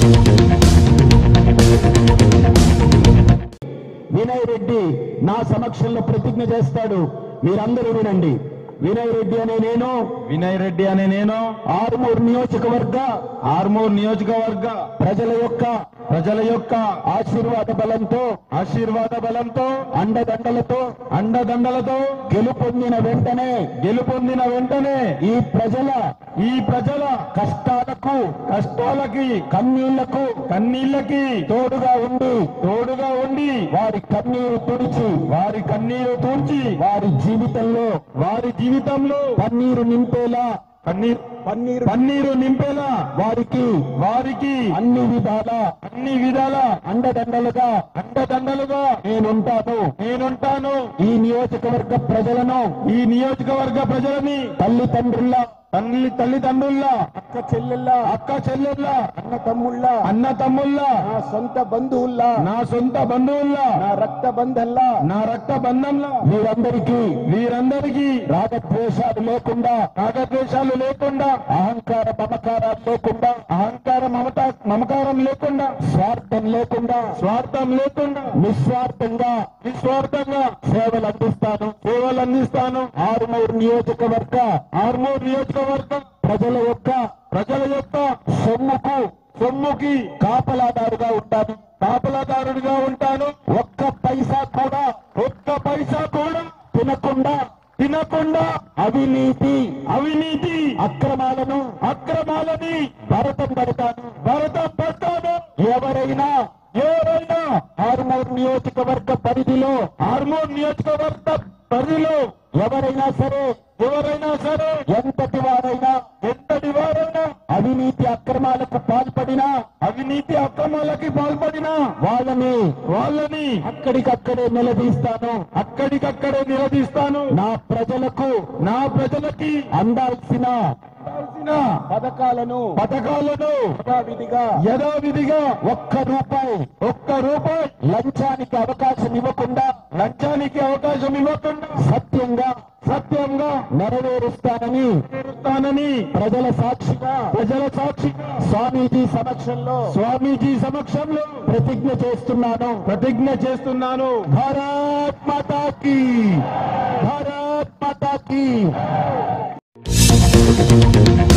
వినయ్ రెడ్డి నా సమక్షంలో ప్రతిజ్ఞ చేస్తాడు మీరందరూ వినండి వినయ్ రెడ్డి అనే నేను వినయ్ రెడ్డి అనే నేను ఆరుమూరు నియోజకవర్గ ఆర్మూర్ నియోజకవర్గ ప్రజల యొక్క ప్రజల యొక్క ఆశీర్వాద బలంతో ఆశీర్వాద బలంతో అండదండలతో అండదండలతో గెలుపొందిన వెంటనే గెలుపొందిన వెంటనే ఈ ప్రజల ఈ ప్రజల కష్టాలకు కష్టాలకి కన్నీళ్లకు కన్నీళ్ళకి తోడుగా ఉండి తోడుగా ఉండి వారి కన్నీరు తుడిచి వారి కన్నీరు తూర్చి వారి జీవితంలో వారి జీవితంలో కన్నీరు నింపేలా కన్నీరు పన్నీరు కన్నీరు నింపేలా వారికి వారికి అన్ని విధాల అన్ని విధాల అండదండలుగా అండదండలుగా నేనుంటాను నేనుంటాను ఈ నియోజకవర్గ ప్రజలను ఈ నియోజకవర్గ ప్రజలని తల్లిదండ్రుల తల్లి తల్లిదండ్రుల అక్క చెల్లెళ్ళ అక్క చెల్లెళ్ళ అన్న తమ్ముళ్ళ అన్న తమ్ముళ్ళ నా సొంత బంధువుల్ల నా సొంత బంధువుల నా రక్త బంధంలా నా రక్త బంధంలో వీరందరికీ వీరందరికీ రాగద్వేషాలు లేకుండా రాగద్వేషాలు లేకుండా అహంకార మమకారాలు లేకుండా అహంకార మమత మమకారం లేకుండా స్వార్థం లేకుండా స్వార్థం లేకుండా నిస్వార్థంగా నిస్వార్థంగా సేవలు అందిస్తాను సేవలు అందిస్తాను ఆరుమూరు నియోజకవర్గ ఆర్మూర్ నియోజకవర్గం ప్రజల యొక్క ప్రజల యొక్క సొమ్ముకు సొమ్ముకి కాపలాదారుగా ఉంటాను కాపలాదారుడిగా ఉంటాను ఒక్క పైసా కూడా ఒక్క పైసా కూడా తినకుండా తినకుండా అవినీతి అవినీతి అక్రమాలను అక్రమాలని భరతం పడతాను భరతం పడతాను ఎవరైనా ఎవరైనా ఆరుమూరు నియోజకవర్గ పరిధిలో ఆర్మూర్ నియోజకవర్గ పరిధిలో ఎవరైనా సరే ఎవరైనా సరే ఎంతటి వారైనా ఎంతటి వారైనా అవినీతి అక్రమాలకు పాల్పడినా అవినీతి అక్రమాలకి పాల్పడిన వాళ్ళని వాళ్ళని అక్కడికక్కడే నిలదీస్తాను అక్కడికక్కడే నిలదీస్తాను నా ప్రజలకు నా ప్రజలకి అందాల్సిన కావాల్సిన పథకాలను పథకాలను యథావిధిగా యథావిధిగా ఒక్క రూపాయి ఒక్క రూపాయి లంచానికి అవకాశం ఇవ్వకుండా లంచానికి అవకాశం ఇవ్వకుండా సత్యంగా సత్యంగా నెరవేరుస్తానని నెరవేరుస్తానని ప్రజల సాక్షిగా ప్రజల సాక్షిగా స్వామీజీ సమక్షంలో స్వామీజీ సమక్షంలో ప్రతిజ్ఞ చేస్తున్నాను ప్రతిజ్ఞ చేస్తున్నాను భారత్ మాతాకి భారత్ మాతాకి